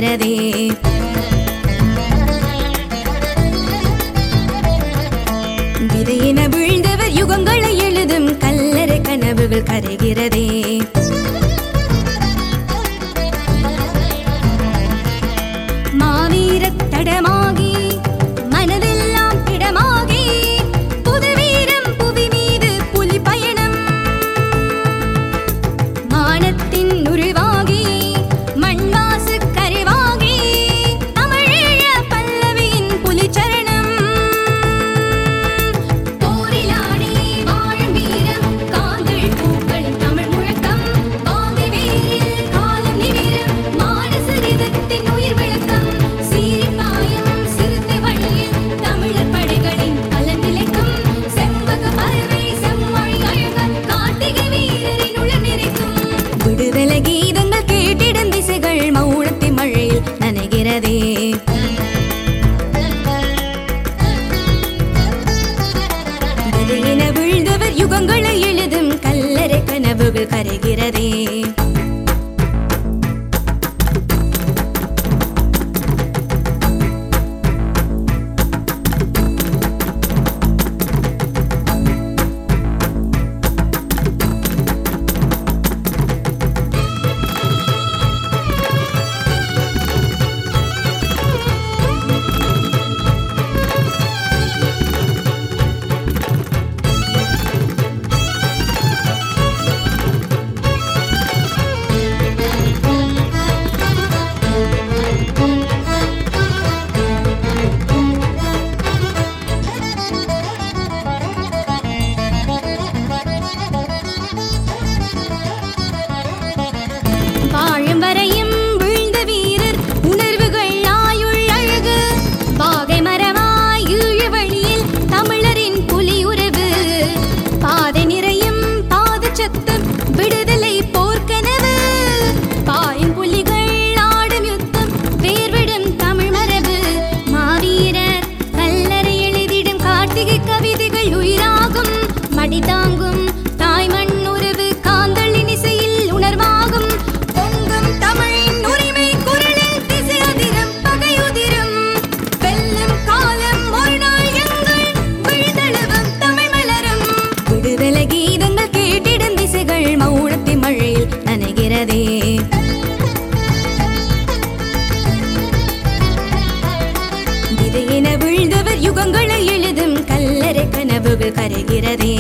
கரைகிறதே விதையின வீழ்ந்தவர் யுகங்களை எழுதும் கல்லறை கனவுகள் கரைகிறதே மாவீரத் தடமாகி மனதெல்லாம் திடமாகி புது வீரம் புவி மீது புலி பயணம் மானத்தின் உருவாகி மண்வாசு கருவாகி தமிழீழ பல்லவியின் புலிச்சரணம் போரிலாடி வாழும் வீரம் காதல் பூக்களின் தமிழ் முழக்கம் பாதை வேரில் காலம் நிமிரும் மானசரிதத்தின் உயிர் விளக்கம் சீரிப்பாயும் சிறுத்தை வழியில் தமிழர் படைகளின் பலன் நிலைக்கும் செவ்வக பறவை செம்மொழி அழக கார்த்திகை வீரரின் உள நிறைக்கும் விடுதலை கீதங்கள் கேட்டிடும் திசைகள் மௌனத்தி மழையில் நனைகிறதே விதையின விழுந்தவர் யுகங்களை எழுதும் கல்லறை கனவுகள் கரைகிறதே வாழும் வரையும் வீழ்ந்த வீரர் உணர்வுகள் ஆயுள் அழகு பாகை மரமாய் ஈழ வழியில் தமிழரின் புலி உறவு பாதை நிறையும் பாதச்சத்தம் விடுதலை போர்க்கனவு பாயும் புலிகள் ஆடும் யுத்தம் வேர்விடும் தமிழ் மரபு மாவீரர் கல்லறை எழுதிடும் கார்த்திகை கவிதைகள் உயிராகும் மடி தாங்கும் தாய் மண் உறவு காந்தளின் இசையில் உணர்வாகும் பொங்கும் தமிழின் உரிமை குரலில் திசையுதிரும் பகையுதிரும் வெல்லும் காலம் ஒரு நாள் எங்கள் விழுதளவும் தமிழ் மலரும் விடுதலை கீதங்கள் கேட்டிடும் திசைகள் மௌனத்தி மழையில் நனைகிறதே விதையின விழுந்தவர் யுகங்களை எழுதும் கல்லறை கனவுகள் கரைகிறதே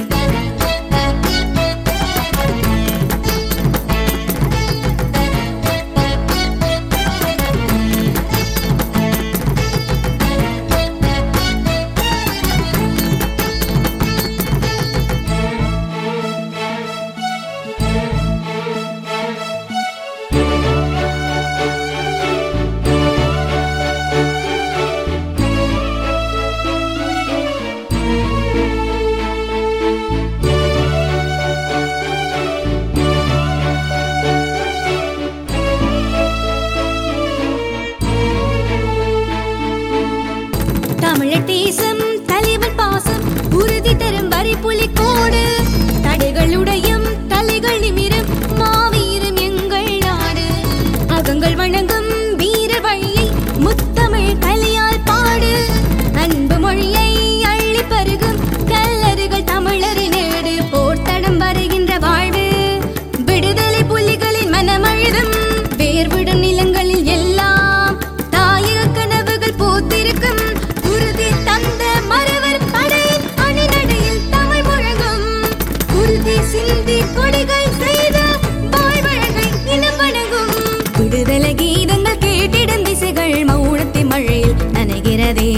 தமிழர் தேசம் தலைவன் பாசம் உறுதி தரும் வரி புலிக்கோடு தடைகளுடையும் தலைகள் நிமிரும் மாவீரம் எங்கள் நாடு அகங்கள் வணங்கும் வீர வழியை முத்தமிழ் கலையால் பாடு அன்பு மொழியை அள்ளி பருகும் கல்லறுகள் தமிழரின் நேடு போர்த்தடம் வருகின்ற வாழ்வு விடுதலை புலிகளின் மனமழுதும் வேர்விடும் நிலங்களில் எல்லாம் தாயக கனவுகள் பூத்திருக்கும் உறுதி தந்த மறவர் படையின் அணிநடையில் தமிழ் முழங்கும் உறுதி சிந்தி கொடிகள் செய்த வாழ்வழகை இனம் வணங்கும் விடுதலை கீதங்கள் கேட்டிடும் திசைகள் மௌனத்தி மழையில் நனைகிறதே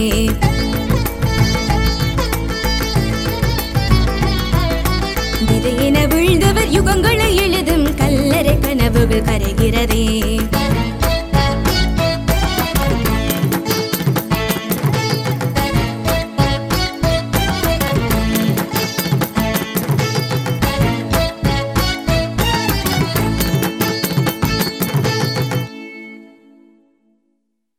விதையின விழுந்தவர் யுகங்களை எழுதும் கல்லறை கனவுகள் கரைகிறதே